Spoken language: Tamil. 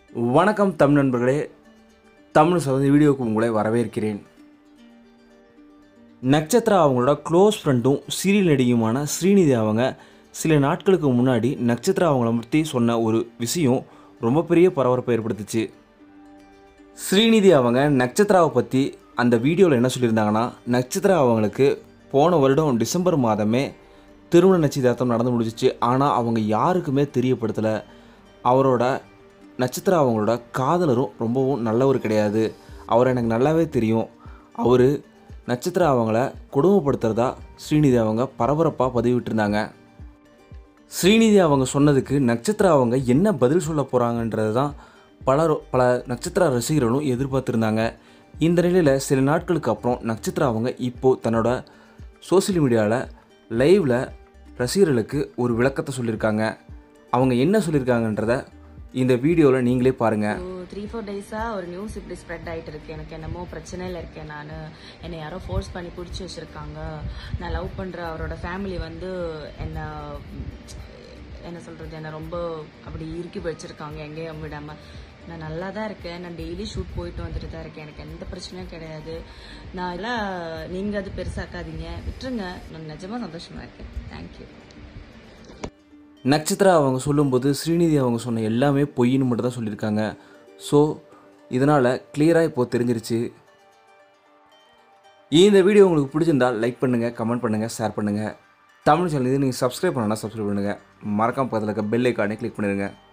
வணக்கம் தமிழ் நண்பர்களே தமிழ் சகோதரி வீடியோவுக்கு உங்களை வரவேற்கிறேன் நட்சத்திரா அவங்களோட க்ளோஸ் ஃப்ரெண்டும் சீரியல் நடிகையுமான ஸ்ரீநிதி அவங்க சில நாட்களுக்கு முன்னாடி நட்சத்திரா அவங்கள பற்றி சொன்ன ஒரு விஷயம் ரொம்ப பெரிய பரபரப்பை ஏற்படுத்துச்சு ஸ்ரீநிதி அவங்க நட்சத்திராவை பற்றி அந்த வீடியோவில் என்ன சொல்லியிருந்தாங்கன்னா நட்சத்திரா அவங்களுக்கு போன வருடம் டிசம்பர் மாதமே திருமண நிச்சயதார்த்தம் நடந்து முடிஞ்சிச்சு ஆனால் அவங்க யாருக்குமே தெரியப்படுத்தலை அவரோட நட்சத்திரா அவங்களோட காதலரும் ரொம்பவும் நல்லவர் கிடையாது அவர் எனக்கு நல்லாவே தெரியும் அவர் நட்சத்திரா அவங்கள கொடுமைப்படுத்துறதா ஸ்ரீநிதி அவங்க பரபரப்பாக பதிவிட்டிருந்தாங்க ஸ்ரீநிதி அவங்க சொன்னதுக்கு நட்சத்திரா அவங்க என்ன பதில் சொல்ல போகிறாங்கன்றது தான் பலர் பல நட்சத்திர ரசிகர்களும் எதிர்பார்த்துருந்தாங்க இந்த நிலையில் சில நாட்களுக்கு அப்புறம் நட்சத்திரா அவங்க இப்போது தன்னோட சோஷியல் மீடியாவில் லைவில் ரசிகர்களுக்கு ஒரு விளக்கத்தை சொல்லியிருக்காங்க அவங்க என்ன சொல்லியிருக்காங்கன்றத இந்த வீடியோவில் நீங்களே பாருங்கள் த்ரீ ஃபோர் டேஸாக ஒரு நியூஸ் இப்படி ஸ்ப்ரெட் ஆகிட்டு இருக்கு எனக்கு என்னமோ பிரச்சனையில் இருக்கேன் நான் என்னை யாரோ ஃபோர்ஸ் பண்ணி பிடிச்சி வச்சுருக்காங்க நான் லவ் பண்ணுற அவரோட ஃபேமிலி வந்து என்னை என்ன சொல்கிறது என்னை ரொம்ப அப்படி இறுக்கி வச்சுருக்காங்க எங்கேயும் விடாமல் நான் நல்லா தான் இருக்கேன் நான் டெய்லி ஷூட் போயிட்டு வந்துட்டு தான் இருக்கேன் எனக்கு எந்த பிரச்சனையும் கிடையாது நான் எல்லாம் நீங்கள் அது பெருசாக்காதீங்க விட்டுருங்க நான் நிஜமாக சந்தோஷமாக இருக்கேன் தேங்க்யூ நட்சத்திரா அவங்க சொல்லும்போது ஸ்ரீநிதி அவங்க சொன்ன எல்லாமே பொய்ன்னு மட்டும் தான் சொல்லியிருக்காங்க ஸோ இதனால் கிளியராக இப்போது தெரிஞ்சிருச்சு இந்த வீடியோ உங்களுக்கு பிடிச்சிருந்தால் லைக் பண்ணுங்கள் கமெண்ட் பண்ணுங்கள் ஷேர் பண்ணுங்கள் தமிழ் சேனல் இது நீங்கள் சப்ஸ்கிரைப் பண்ணனா சப்ஸ்கிரைப் பண்ணுங்கள் மறக்காம பக்கத்தில் இருக்க பெல் ஐக்கானே கிளிக் பண்ணிடுங்க